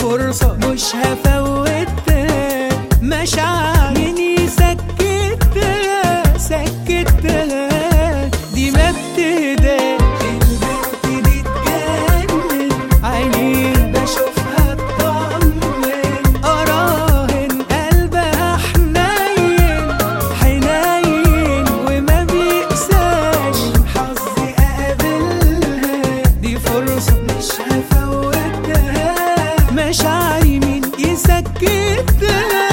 فرصة مش هفوتها مشاعري سكتها سكتها دي ما بتهداش البنت دي تجنن عيني بشوفها تطمن اراهن قلبها حنين حنين وما بيقساش حظي اقابلها دي فرصة مش هفوتها مشاعري مين يسكتها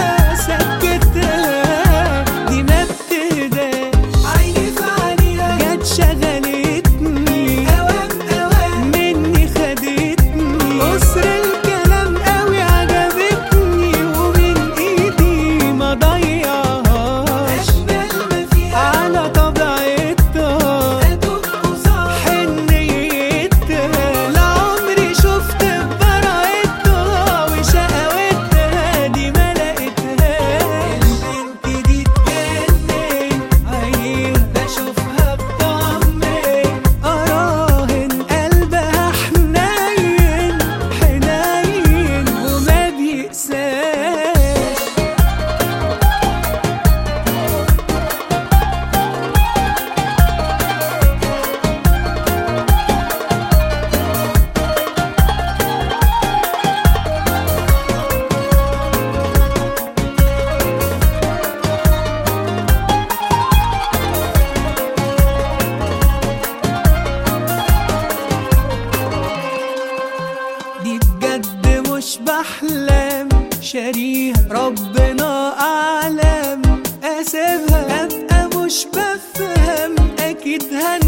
سكتها دي ما بتهداش عيني في عينيها جت شغلتني اوام اوام مني خدتني قصر الكلام قوي عجبتني ومن ايدي ما ضيعهاش اشبال ما فيها على طبيعتها ادوب وصاح حنيتها لعمري شفت براءتها وشقاوتها دي ما لقيتهاش البنت دي تجنن عيني بشوفها بطمن اراهن قلبها حنين حنين وما بيقساش دي بجد مش بحلم شاريها ربنا أعلم أسيبها أبقى مش بفهم أكيد هن